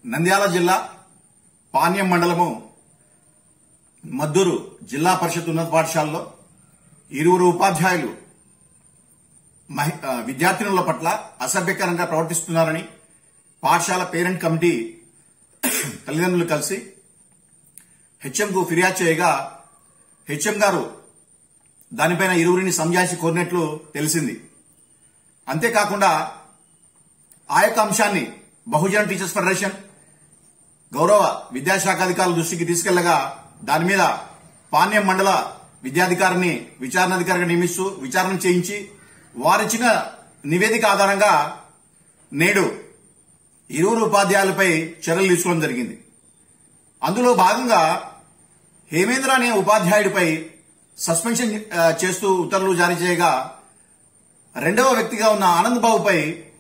నంద్యాల జిల్లా పాణ్యం మండలము మద్దూరు జిల్లా పరిషత్ ఉన్నత పాఠశాలలో ఇరువురు ఉపాధ్యాయులు మహి- ఆ, విద్యార్థినుల పట్ల అసభ్యకరంగా ప్రవర్తిస్తున్నారని పాఠశాల పేరెంట్ కమిటీ తల్లిదండ్రులు కలిసి హెచ్ఎంకు ఫిర్యాదు చేయగా హెచ్ఎం గారు దానిపైన ఇరువురిని సంజాయిషి కోరినట్లు తెలిసింది అంతేకాకుండా ఆ యొక్క అంశాన్ని బహుజన టీచర్స్ ఫెడరేషన్ గౌరవ విద్యాశాఖ అధికారుల దృష్టికి తీసుకెళ్లగా దాని మీద పాణ్యం మండల విద్యాధికారిని విచారణాధికారిగా నియమిస్తూ విచారణ చేయించి వారిచ్చిన నివేదిక ఆధారంగా నేడు ఇరువురు ఉపాధ్యాయులపై చర్యలు తీసుకోవడం జరిగింది అందులో భాగంగా హేమేంద్ర అనే ఉపాధ్యాయుడిపై సస్పెన్షన్ ఆ, చేస్తూ ఉత్తర్వులు జారీ చేయగా రెండవ వ్యక్తిగా ఉన్న ఆనంద్ బాబుపై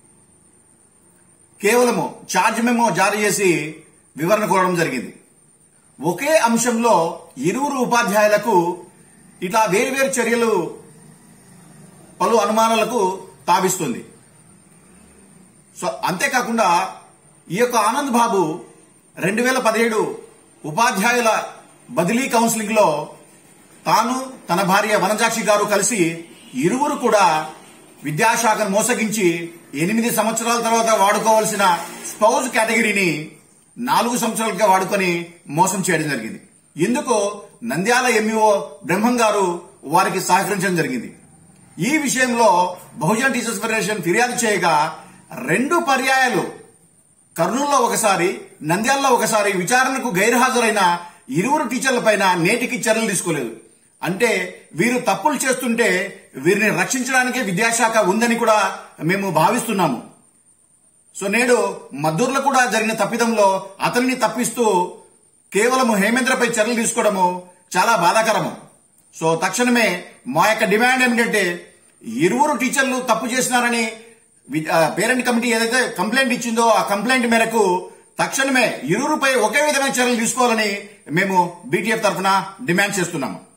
కేవలము ఛార్జ్ మెమో జారీ చేసి వివరణ కోరడం జరిగింది ఒకే అంశంలో ఇరువురు ఉపాధ్యాయులకు ఇట్లా వేరువేరు చర్యలు పలు అనుమానాలకు తావిస్తుంది సో అంతేకాకుండా ఈ యొక్క ఆనంద్ బాబు రెండు వేల పదిహేడు ఉపాధ్యాయుల బదిలీ కౌన్సిలింగ్ లో తాను తన భార్య వనజాక్షి గారు కలిసి ఇరువురు కూడా విద్యాశాఖను మోసగించి ఎనిమిది సంవత్సరాల తర్వాత వాడుకోవాల్సిన స్పౌజ్ కేటగిరీని నాలుగు సంవత్సరాలుగా వాడుకొని మోసం చేయడం జరిగింది ఇందుకు నంద్యాల ఎంఈఓ బ్రహ్మం గారు వారికి సహకరించడం జరిగింది ఈ విషయంలో బహుజన టీచర్స్ ఫెడరేషన్ ఫిర్యాదు చేయగా రెండు పర్యాయాలు కర్నూలులో ఒకసారి నంద్యాలలో ఒకసారి విచారణకు గైర్హాజరైన ఇరువురు టీచర్లపైన నేటికి చర్యలు తీసుకోలేదు అంటే వీరు తప్పులు చేస్తుంటే వీరిని రక్షించడానికే విద్యాశాఖ ఉందని కూడా మేము భావిస్తున్నాము సో నేడు మద్దూరులో కూడా జరిగిన తప్పిదంలో అతనిని తప్పిస్తూ కేవలం హేమేంద్రపై చర్యలు తీసుకోవడము చాలా బాధాకరము సో తక్షణమే మా యొక్క డిమాండ్ ఏమిటంటే ఇరువురు టీచర్లు తప్పు చేసినారని వి- ఆ, పేరెంట్ కమిటీ ఏదైతే కంప్లైంట్ ఇచ్చిందో ఆ కంప్లైంట్ మేరకు తక్షణమే ఇరువురుపై ఒకే విధమైన చర్యలు తీసుకోవాలని మేము బీటీఎఫ్ తరఫున డిమాండ్ చేస్తున్నాము